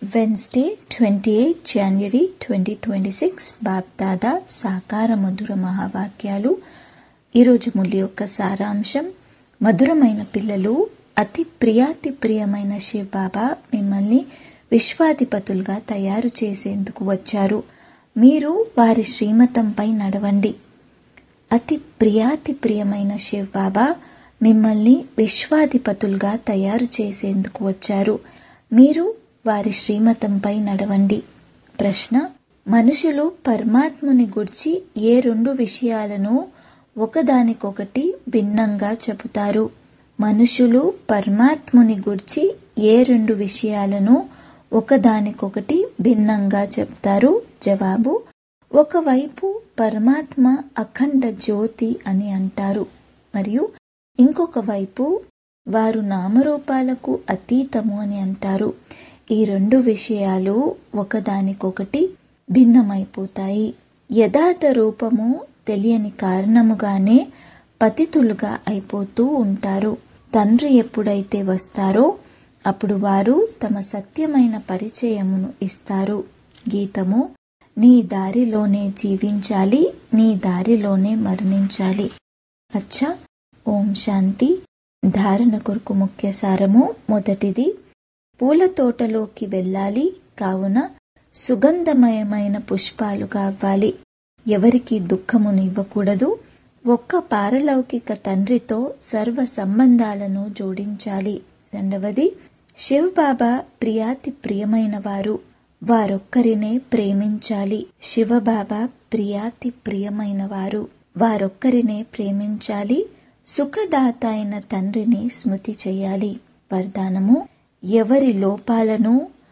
Wednesday twenty eight January twenty twenty six Bapdada సాకార మధుర మహావాక్యాలు ఈరోజు ముల్లి యొక్క సారాంశం మధురమైన పిల్లలు అతి ప్రియాతి ప్రియమైన శివ్ బాబా మిమ్మల్ని విశ్వాధిపతులుగా తయారు చేసేందుకు వచ్చారు మీరు వారి శ్రీమతంపై నడవండి అతి ప్రియాతి ప్రియమైన శివ్ బాబా మిమ్మల్ని విశ్వాధిపతులుగా తయారు చేసేందుకు వచ్చారు మీరు వారి శ్రీమతంపై నడవండి ప్రశ్న మనుషులు పరమాత్ముని గుర్చి ఏ రెండు విషయాలను ఒకదానికొకటి భిన్నంగా చెబుతారు మనుషులు పరమాత్ముని గుర్చి ఏ రెండు విషయాలను ఒకదానికొకటి భిన్నంగా చెప్తారు జవాబు ఒకవైపు పరమాత్మ అఖండ జ్యోతి అని అంటారు మరియు ఇంకొక వైపు వారు నామరూపాలకు అతీతము అని అంటారు ఈ రెండు విషయాలు ఒకదానికొకటి భిన్నమైపోతాయి యథార్థ రూపము తెలియని కారణముగానే పతితులుగా అయిపోతూ ఉంటారు తండ్రి ఎప్పుడైతే వస్తారో అప్పుడు వారు తమ సత్యమైన పరిచయమును ఇస్తారు గీతము నీ దారిలోనే జీవించాలి నీ దారిలోనే మరణించాలి అచ్చా ఓం శాంతి ధారణ కొరకు ముఖ్య సారము మొదటిది పూల తోటలోకి వెళ్ళాలి కావున సుగంధమయమైన పుష్పాలుగా అవ్వాలి ఎవరికి దుఃఖమునివ్వకూడదు ఒక్క పారలౌకిక తండ్రితో సర్వ సంబంధాలను జోడించాలి రెండవది శివబాబా ప్రియాతి ప్రియమైన వారు వారొక్కరినే ప్రేమించాలి శివబాబా ప్రియాతి ప్రియమైన వారు వారొక్కరినే ప్రేమించాలి సుఖదాత అయిన తండ్రిని స్మృతి చేయాలి వరదానము ఎవరి లోపాలను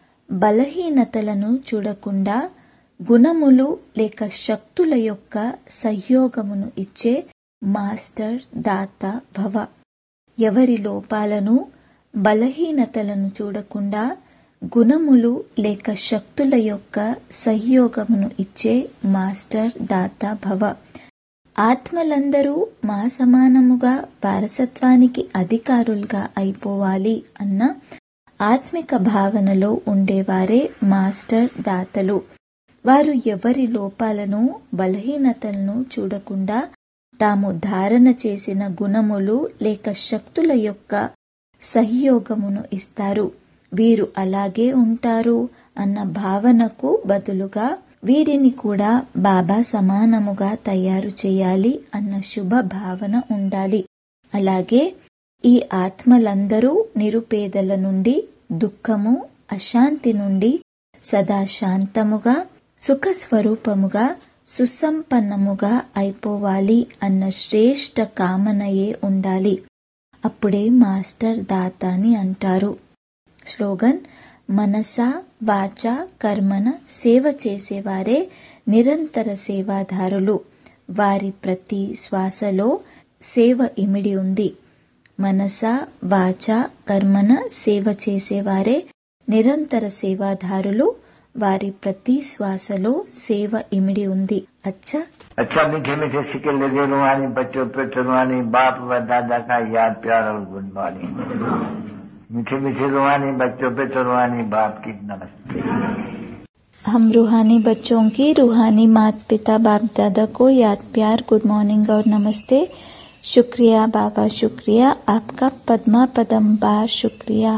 బలహీనతలను చూడకుండా గుణములు లేక శక్తుల యొక్క సహయోగమును ఇచ్చే మాస్టర్ దాత భవ ఎవరి లోపాలను బలహీనతలను చూడకుండా గుణములు లేక శక్తుల యొక్క సహయోగమును ఇచ్చే మాస్టర్ దాత భవ ఆత్మలందరూ మా సమానముగా వారసత్వానికి అధికారులుగా అయిపోవాలి అన్న ఆత్మిక భావనలో ఉండేవారే మాస్టర్ దాతలు వారు ఎవరి లోపాలను బలహీనతలను చూడకుండా తాము ధారణ చేసిన గుణములు లేక శక్తుల యొక్క సహయోగమును ఇస్తారు వీరు అలాగే ఉంటారు అన్న భావనకు బదులుగా వీరిని కూడా బాబా సమానముగా తయారు చేయాలి అన్న శుభ భావన ఉండాలి అలాగే ఈ ఆత్మలందరూ నిరుపేదల నుండి దుఃఖము అశాంతి నుండి సదా శాంతముగా సుఖస్వరూపముగా సుసంపన్నముగా అయిపోవాలి అన్న శ్రేష్ట కామనయే ఉండాలి అప్పుడే మాస్టర్ దాత అని అంటారు స్లోగన్ మనస వాచ కర్మన సేవ చేసేవారే నిరంతర సేవాదారులు వారి ప్రతి శ్వాసలో సేవ ఇమిడి ఉంది మనస వాచ కర్మన సేవ చేసేవారే నిరంతర సేవాదారులు వారి ప్రతి శ్వాసలో సేవ ఇమిడి ఉంది అచ్చా अच्छा मीठे मीठे सिक्के लगे रुहानी बच्चों पे रुहानी बाप व दादा का याद प्यार और गुड मॉर्निंग मीठे मीठे रुहानी बच्चों पे रुहानी बाप की नमस्ते हम रूहानी बच्चों की रूहानी माता पिता बाप दादा को याद प्यार गुड मॉर्निंग और नमस्ते शुक्रिया बाबा शुक्रिया आपका पद्मा पदम बार शुक्रिया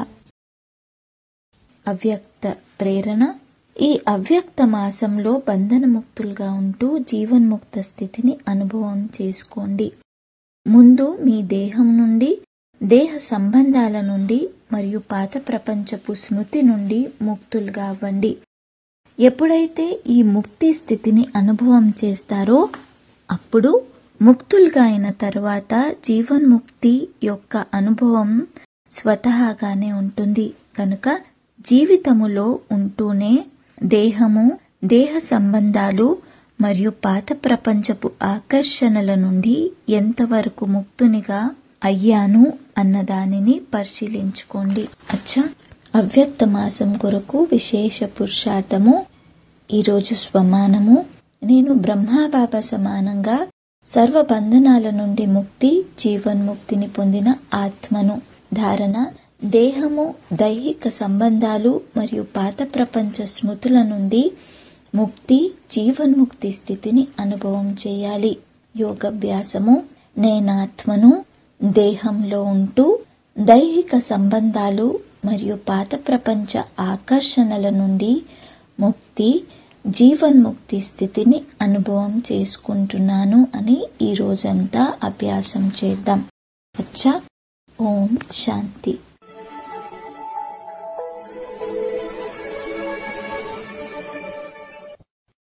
అవ్యక్త ప్రేరణ ఈ అవ్యక్త మాసంలో బంధనముక్తులుగా ఉంటూ జీవన్ముక్త స్థితిని అనుభవం చేసుకోండి ముందు మీ దేహం నుండి దేహ సంబంధాల నుండి మరియు పాత ప్రపంచపు స్మృతి నుండి ముక్తులుగా అవ్వండి ఎప్పుడైతే ఈ ముక్తి స్థితిని అనుభవం చేస్తారో అప్పుడు ముక్తులుగా అయిన తర్వాత జీవన్ముక్తి యొక్క అనుభవం స్వతహాగానే ఉంటుంది కనుక జీవితములో ఉంటూనే దేహము దేహ సంబంధాలు మరియు పాత ప్రపంచపు ఆకర్షణల నుండి ఎంతవరకు ముక్తునిగా అయ్యాను అన్న దానిని పరిశీలించుకోండి అచ్చా అవ్యక్త మాసం కొరకు విశేష పురుషార్థము ఈరోజు స్వమానము నేను బ్రహ్మాబాబా సమానంగా సర్వ బంధనాల నుండి ముక్తి జీవన్ముక్తిని పొందిన ఆత్మను ధారణ దేహము దైహిక సంబంధాలు మరియు పాత ప్రపంచ స్మృతుల నుండి ముక్తి జీవన్ముక్తి స్థితిని అనుభవం చేయాలి యోగభ్యాసము నేనాత్మను దేహంలో ఉంటూ దైహిక సంబంధాలు మరియు పాత ప్రపంచ ఆకర్షణల నుండి ముక్తి జీవన్ముక్తి స్థితిని అనుభవం చేసుకుంటున్నాను అని ఈ రోజంతా అభ్యాసం చేద్దాం అచ్చా ఓం శాంతి